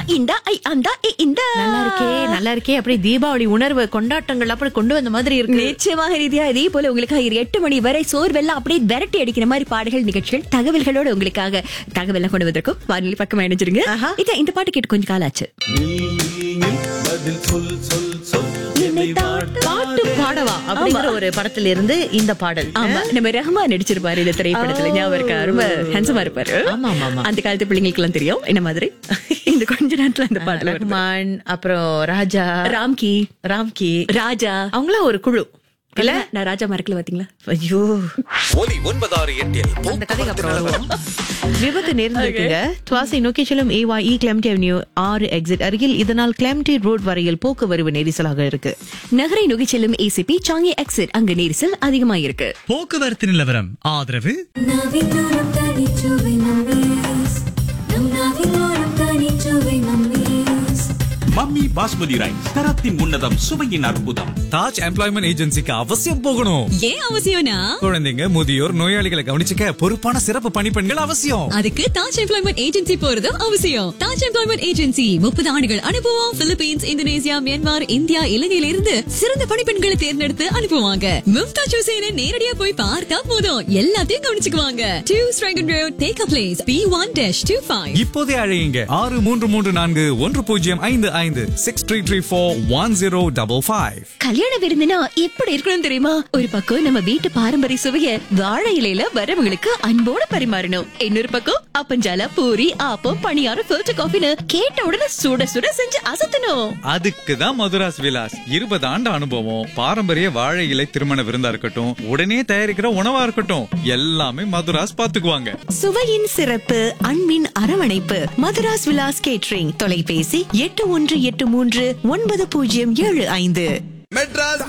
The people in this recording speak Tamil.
இந்தா ஐ அந்தா இ இந்தா நல்லா இருக்கே நல்லா இருக்கே அப்படியே தீபாவளி உணர்வு கொண்டாட்டங்கள் அப்படி கொண்டு வந்த மாதிரி இருக்கு நிச்சயமாக ரீதியா இதே போல உங்களுக்காக இரு எட்டு மணி வரை சோர்வெல்லாம் அப்படியே விரட்டி அடிக்கிற மாதிரி பாடல்கள் நிகழ்ச்சிகள் தகவல்களோட உங்களுக்காக தகவல் கொண்டு வந்திருக்கும் வானொலி பக்கம் இணைஞ்சிருங்க ஆஹா. இத இந்த பாட்டு கேட்டு கொஞ்சம் காலம் ஆச்சு பதில் சொல் சொல் சொல் என்னை பாட்டு பாடவா அப்படிங்கிற ஒரு படத்துல இருந்து இந்த பாடல் ஆமா நம்ம ரஹ்மான் நடிச்சிருப்பாரு இந்த திரைப்படத்துல ஞாபகம் இருக்கா ரொம்ப ஹேண்ட்ஸமா இருப்பாரு ஆமா, ஆமா, ஆமா. அந்த காலத்து பிள்ளைங்களுக்கு எல்லாம் தெரியும் என்ன மாதிரி இந்த கொஞ்ச நேரத்துல அந்த பாட்டுல வருது. ரஹ்மான் அப்புறம் ராஜா ராம்கி ராம்கி ராஜா அவங்களாம் ஒரு குழு இல்ல நான் ராஜா மறக்கல பாத்தீங்களா ஐயோ ஒலி ஒன்பதாறு எட்டில் அந்த கதைக்கு அப்புறம் வருவோம் விபத்து நேர்ந்திருக்குங்க துவாசை நோக்கி செல்லும் ஏவாய் கிளம்டி அவென்யூ ஆறு எக்ஸிட் அருகில் இதனால் கிளம்டி ரோட் வரையில் போக்குவரவு நெரிசலாக இருக்கு நகரை நோக்கி செல்லும் ஏசிபி சாங்கி எக்ஸிட் அங்க நெரிசல் அதிகமா இருக்கு போக்குவரத்து நிலவரம் ஆதரவு நாவினோரம் தனிச்சுவை மம்மீஸ் நம் நாவினோரம் தனிச்சுவை மம்மீஸ் மம்மி பாஸ்மதி ரைஸ் தரத்தின் உன்னதம் சுவையின் அற்புதம் தாஜ் எம்ப்ளாய்மெண்ட் ஏஜென்சிக்கு அவசியம் போகணும் ஏன் அவசியம்னா குழந்தைங்க முதியோர் நோயாளிகளை கவனிச்சுக்க பொறுப்பான சிறப்பு பணிப்பெண்கள் அவசியம் அதுக்கு தாஜ் எம்ப்ளாய்மெண்ட் ஏஜென்சி போறதும் அவசியம் தாஜ் எம்ப்ளாய்மெண்ட் ஏஜென்சி முப்பது ஆண்டுகள் அனுபவம் பிலிப்பீன்ஸ் இந்தோனேசியா மியான்மர் இந்தியா இலங்கையில இருந்து சிறந்த பணிப்பெண்களை தேர்ந்தெடுத்து அனுப்புவாங்க மும்தாஜ் ஹுசேனை நேரடியா போய் பார்த்தா போதும் எல்லாத்தையும் கவனிச்சுக்குவாங்க டூ ஸ்ட்ரைகன் road take a place B one dash two five இப்போதே அழையுங்க ஆறு மூன்று மூன்று நான்கு ஒன்று பூஜ்ஜியம் ஐந்து ஐந்து six three three four one zero double five கல்யாண விருந்துனா எப்படி இருக்கணும் தெரியுமா ஒரு பக்கம் நம்ம வீட்டு பாரம்பரிய சுவைய வாழை இலையில வரவங்களுக்கு அன்போட பரிமாறணும் இன்னொரு பக்கம் அப்பஞ்சால பூரி ஆப்பம் பணியாரம் ஃபில்டர் காஃபின்னு கேட்ட உடனே சுட சுட செஞ்சு அசத்தணும் அதுக்கு தான் மதுராஸ் விலாஸ் இருபது ஆண்டு அனுபவம் பாரம்பரிய வாழை இலை திருமண விருந்தா இருக்கட்டும் உடனே தயாரிக்கிற உணவா இருக்கட்டும் எல்லாமே மதுராஸ் பாத்துக்குவாங்க சுவையின் சிறப்பு அன்பின் அரவணைப்பு மதுராஸ் விலாஸ் கேட்ரிங் தொலைபேசி எட்டு ஒன்று எட்டு மூன்று ஒன்பது பூஜ்ஜியம் ஏழு ஐந்து மெட்ராஸ்